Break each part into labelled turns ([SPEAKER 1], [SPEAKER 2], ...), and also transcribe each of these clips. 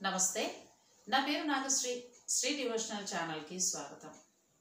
[SPEAKER 1] నమస్తే నా పేరు నాగశ్రీ శ్రీ డివోషనల్ ఛానల్కి స్వాగతం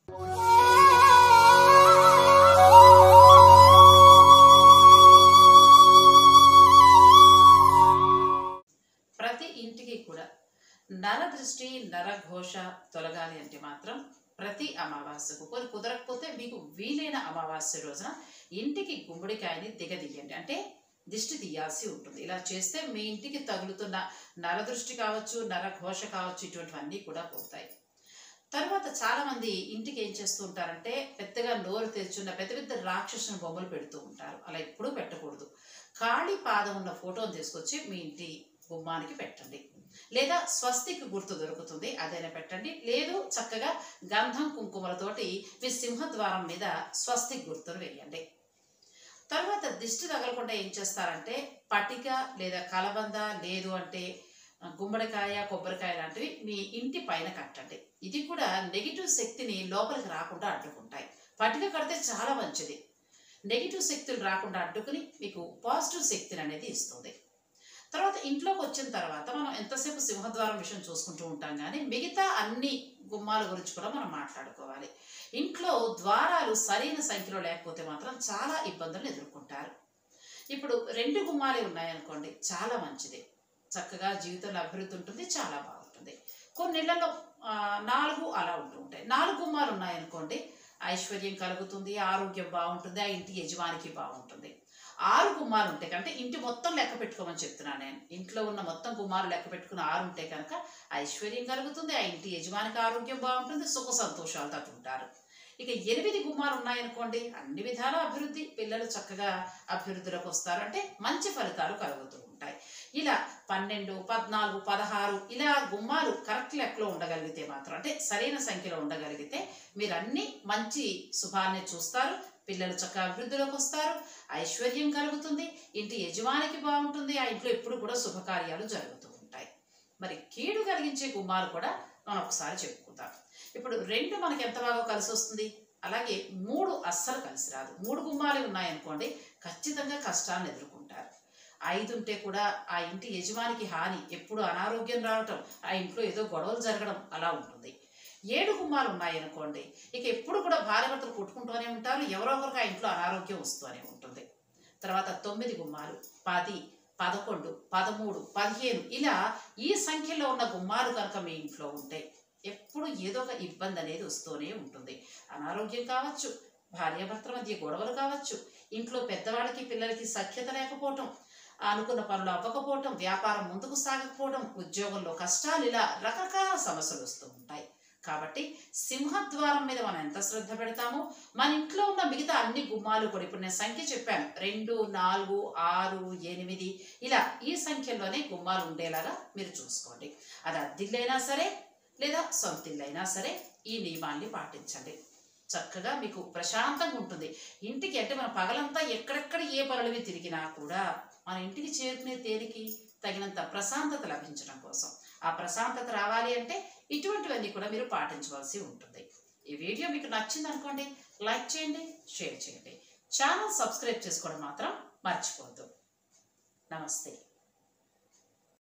[SPEAKER 1] ప్రతి ఇంటికి కూడా నరదృష్టి నరఘోష తొలగాలి అంటే మాత్రం ప్రతి అమావాస్యకు కొన్ని కుదరకపోతే మీకు వీలైన అమావాస్య రోజున ఇంటికి గుమ్మడికాయని దిగదీయండి అంటే దిష్టి తీయాల్సి ఉంటుంది ఇలా చేస్తే మీ ఇంటికి తగులుతున్న నరదృష్టి కావచ్చు నరఘోష కావచ్చు ఇటువంటివన్నీ కూడా పోతాయి తర్వాత చాలా మంది ఇంటికి ఏం చేస్తూ ఉంటారంటే పెద్దగా నోరు తెచ్చున్న పెద్ద పెద్ద రాక్షసుని బొమ్మలు పెడుతూ ఉంటారు అలా ఎప్పుడూ పెట్టకూడదు ఖాళీ పాదం ఉన్న ఫోటోని తీసుకొచ్చి మీ ఇంటి గుమ్మానికి పెట్టండి లేదా స్వస్తికి గుర్తు దొరుకుతుంది అదైనా పెట్టండి లేదు చక్కగా గంధం కుంకుమలతోటి మీ సింహద్వారం మీద స్వస్తిక్ గుర్తును వేయండి తర్వాత దిష్టి తగలకుండా ఏం చేస్తారంటే పటిక లేదా కలబంద లేదు అంటే ఆ, గుమ్మడికాయ కొబ్బరికాయ లాంటివి మీ ఇంటి పైన కట్టండి ఇది కూడా నెగిటివ్ శక్తిని లోపలికి రాకుండా అడ్డుకుంటాయి పటిక కడితే చాలా మంచిది నెగిటివ్ శక్తులు రాకుండా అడ్డుకుని మీకు పాజిటివ్ శక్తిని అనేది ఇస్తుంది తర్వాత ఇంట్లోకి వచ్చిన తర్వాత మనం ఎంతసేపు సింహద్వారం విషయం చూసుకుంటూ ఉంటాం కానీ మిగతా అన్ని గుమ్మాల గురించి కూడా మనం మాట్లాడుకోవాలి ఇంట్లో ద్వారాలు సరైన సంఖ్యలో లేకపోతే మాత్రం చాలా ఇబ్బందులను ఎదుర్కొంటారు ఇప్పుడు రెండు గుమ్మాలే ఉన్నాయనుకోండి చాలా మంచిది చక్కగా జీవితంలో అభివృద్ధి ఉంటుంది చాలా బాగుంటుంది కొన్ని ఇళ్లలో ఆ, నాలుగు అలా ఉంటూ ఉంటాయి నాలుగు గుమ్మాలు ఉన్నాయనుకోండి ఐశ్వర్యం కలుగుతుంది ఆరోగ్యం బాగుంటుంది ఆ ఇంటి యజమానికి బాగుంటుంది ఆరు గుమ్మాలు ఉంటాయి కంటే ఇంటి మొత్తం లెక్క పెట్టుకోమని చెప్తున్నాను నేను ఇంట్లో ఉన్న మొత్తం గుమ్మాలు లెక్క పెట్టుకుని ఆరు ఉంటే కనుక ఐశ్వర్యం కలుగుతుంది ఆ ఇంటి యజమానికి ఆరోగ్యం బాగుంటుంది సుఖ సంతోషాలతో ఉంటారు ఇక ఎనిమిది గుమ్మాలు ఉన్నాయనుకోండి అన్ని విధాల అభివృద్ధి పిల్లలు చక్కగా అభివృద్ధిలోకి వస్తారు అంటే మంచి ఫలితాలు కలుగుతూ ఉంటాయి ఇలా పన్నెండు పద్నాలుగు పదహారు ఇలా గుమ్మాలు కరెక్ట్ లెక్కలో ఉండగలిగితే మాత్రం అంటే సరైన సంఖ్యలో ఉండగలిగితే మీరు అన్ని మంచి శుభాన్ని చూస్తారు పిల్లలు చక్కగా అభివృద్ధిలోకి వస్తారు ఐశ్వర్యం కలుగుతుంది ఇంటి యజమానికి బాగుంటుంది ఆ ఇంట్లో ఎప్పుడు కూడా శుభకార్యాలు జరుగుతూ ఉంటాయి మరి కీడు కలిగించే గుమ్మాలు కూడా మనం ఒకసారి చెప్పుకుందాం ఇప్పుడు రెండు మనకి ఎంత బాగా కలిసి వస్తుంది అలాగే మూడు అస్సలు కలిసి రాదు మూడు గుమ్మాలు ఉన్నాయనుకోండి ఖచ్చితంగా కష్టాలను ఎదుర్కొంటారు ఐదు ఉంటే కూడా ఆ ఇంటి యజమానికి హాని ఎప్పుడు అనారోగ్యం రావటం ఆ ఇంట్లో ఏదో గొడవలు జరగడం అలా ఉంటుంది ఏడు గుమ్మాలు ఉన్నాయనుకోండి ఇక ఎప్పుడు కూడా భార్యభర్తలు కొట్టుకుంటూనే ఉంటారు ఎవరో ఒకరికి ఆ ఇంట్లో అనారోగ్యం వస్తూనే ఉంటుంది తర్వాత తొమ్మిది గుమ్మాలు పది పదకొండు పదమూడు పదిహేను ఇలా ఈ సంఖ్యలో ఉన్న గుమ్మాలు కనుక మీ ఇంట్లో ఉంటే ఎప్పుడు ఏదో ఒక ఇబ్బంది అనేది వస్తూనే ఉంటుంది అనారోగ్యం కావచ్చు భార్యాభర్తల మధ్య గొడవలు కావచ్చు ఇంట్లో పెద్దవాళ్ళకి పిల్లలకి సఖ్యత లేకపోవటం అనుకున్న పనులు అవ్వకపోవటం వ్యాపారం ముందుకు సాగకపోవడం ఉద్యోగంలో కష్టాలు ఇలా రకరకాల సమస్యలు వస్తూ ఉంటాయి కాబట్టి సింహద్వారం మీద మనం ఎంత శ్రద్ధ పెడతామో మన ఇంట్లో ఉన్న మిగతా అన్ని గుమ్మాలు కూడా ఇప్పుడు నేను సంఖ్య చెప్పాను రెండు నాలుగు ఆరు ఎనిమిది ఇలా ఈ సంఖ్యలోనే గుమ్మాలు ఉండేలాగా మీరు చూసుకోండి అది అద్దిల్లైనా సరే లేదా సొంత ఇల్లైనా సరే ఈ నియమాల్ని పాటించండి చక్కగా మీకు ప్రశాంతంగా ఉంటుంది ఇంటికి అంటే మన పగలంతా ఎక్కడెక్కడ ఏ పనులవి తిరిగినా కూడా మన ఇంటికి చేరుకునే తేలికి తగినంత ప్రశాంతత లభించడం కోసం ఆ ప్రశాంతత రావాలి అంటే ఇటువంటివన్నీ కూడా మీరు పాటించవలసి ఉంటుంది ఈ వీడియో మీకు నచ్చింది అనుకోండి లైక్ చేయండి షేర్ చేయండి ఛానల్ సబ్స్క్రైబ్ చేసుకోవడం మాత్రం మర్చిపోవద్దు నమస్తే